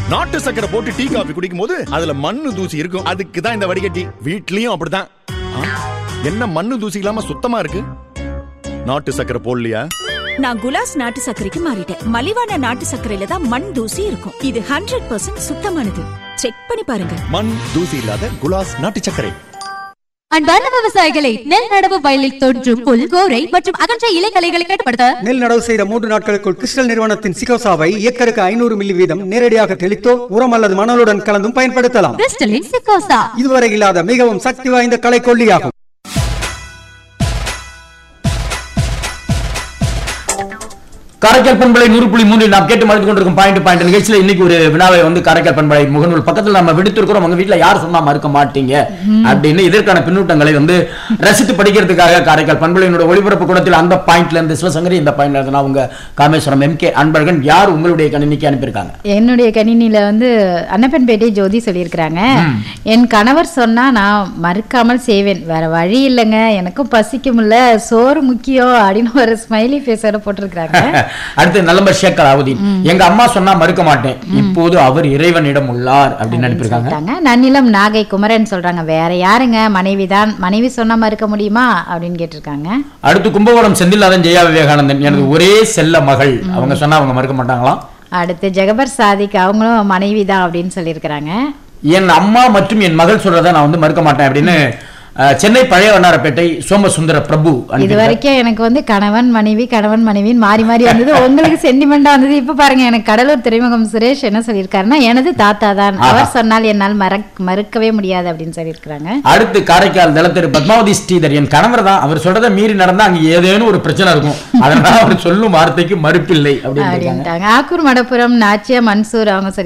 நாட்டு சக்கரை போட்டு டீ காபி குடிக்கும் போது அதுல மண்ணு தூசி இருக்கும் அதுக்கு தான் இந்த வடிகட்டி வீட்லயும் அப்படிதான் ஆ, என்ன மண்ணு தூசி இல்லாம சுத்தமா இருக்கு நாட்டு சக்கரை போடலையா நான் குலாஸ் நாட்டு சர்க்கரைக்கு மாறிட்டேன் மலிவான நாட்டு சர்க்கரையில தான் மண் தூசி இருக்கும் இது ஹண்ட்ரட் பர்சன்ட் சுத்தமானது செக் பண்ணி பாருங்க மண் தூசி இல்லாத குலாஸ் நாட்டு சர்க்கரை அன்பார்ந்த விவசாயிகளை நெல் நடவு வயலில் தோன்றும் புல் கோரை மற்றும் அகன்ற இலைகளைகளை கட்டுப்படுத்த நெல் நடவு செய்த மூன்று நாட்களுக்குள் கிறிஸ்டல் நிறுவனத்தின் சிகோசாவை ஏக்கருக்கு ஐநூறு மில்லி வீதம் நேரடியாக தெளித்தோ உரம் அல்லது மணலுடன் கலந்தும் பயன்படுத்தலாம் கிறிஸ்டலின் சிக்கோசா இதுவரை இல்லாத மிகவும் சக்தி வாய்ந்த களைக்கொல்லியாகும் காரைக்கால் பண்பலை நூறு புள்ளி மூன்றில் நாம் கேட்டு மழுத்து கொண்டிருக்கும் பாயிண்ட் பாயிண்ட் நிகழ்ச்சியில இன்னைக்கு ஒரு வினாவை வந்து காரைக்கால் பண்பலை முகநூல் பக்கத்துல நம்ம விடுத்திருக்கிறோம் உங்க வீட்டுல யார் சொன்னா மறுக்க மாட்டீங்க அப்படின்னு இதற்கான பின்னூட்டங்களை வந்து ரசித்து படிக்கிறதுக்காக காரைக்கால் பண்பலையினோட ஒளிபரப்பு கூடத்தில் அந்த பாயிண்ட்ல இருந்து சிவசங்கரி இந்த பாயிண்ட்ல இருந்து நான் உங்க காமேஸ்வரம் எம் கே அன்பழகன் யார் உங்களுடைய கணினிக்கு அனுப்பியிருக்காங்க என்னுடைய கணினியில வந்து அன்னப்பன்பேட்டை ஜோதி சொல்லியிருக்கிறாங்க என் கணவர் சொன்னா நான் மறுக்காமல் செய்வேன் வேற வழி இல்லைங்க எனக்கும் பசிக்கும்ல சோறு முக்கியம் அப்படின்னு ஒரு ஸ்மைலி ஃபேஸோட போட்டிருக்கிறாங்க அடுத்து நல்லம்பர் ஷேக் அலாவுதீன் எங்க அம்மா சொன்னா மறுக்க மாட்டேன் இப்போது அவர் இறைவனிடம் உள்ளார் அப்படின்னு அனுப்பியிருக்காங்க சொல்லிட்டாங்க நன்னிலம் நாகை குமரன் சொல்றாங்க வேற யாருங்க மனைவி தான் மனைவி சொன்னா மறுக்க முடியுமா அப்படின்னு கேட்டிருக்காங்க அடுத்து கும்பகோணம் செந்தில்நாதன் ஜெயா விவேகானந்தன் எனது ஒரே செல்ல மகள் அவங்க சொன்னா அவங்க மறுக்க மாட்டாங்களாம் அடுத்து ஜெகபர் சாதிக் அவங்களும் மனைவி தான் அப்படின்னு சொல்லியிருக்கிறாங்க என் அம்மா மற்றும் என் மகள் சொல்றதை நான் வந்து மறுக்க மாட்டேன் அப்படின்னு அஹ், சென்னை பழைய வண்ணாரப்பேட்டை சோமசுந்தர பிரபு இது அனுப்பியிருக்காரு. வரைக்கும் எனக்கு வந்து கணவன் மனைவி கணவன் மனைவின்னு மாறி மாறி வந்தது உங்களுக்கு சென்டிமெண்டா வந்தது இப்ப பாருங்க எனக்கு கடலூர் துறைமுகம் சுரேஷ் என்ன சொல்லியிருக்காருன்னா எனது தாத்தா தான் ஆஹா. அவர் சொன்னால் என்னால் மறக் மறுக்கவே முடியாது அப்படின்னு சொல்லியிருக்கிறாங்க அடுத்து காரைக்கால் தளத்திரு பத்மாவதி ஸ்ரீதர் என் கணவர் தான் அவர் சொல்றதை மீறி நடந்தா அங்க ஏதேனும் ஒரு பிரச்சனை இருக்கும் அதனால அவர் சொல்லும் வார்த்தைக்கு மறுப்பில்லை அப்படின்னு இருக்காங்க. அப்படின்ட்டாங்க ஆக்கூர் மடப்புரம் நாச்சியா மன்சூர் அவங்க சொல்லி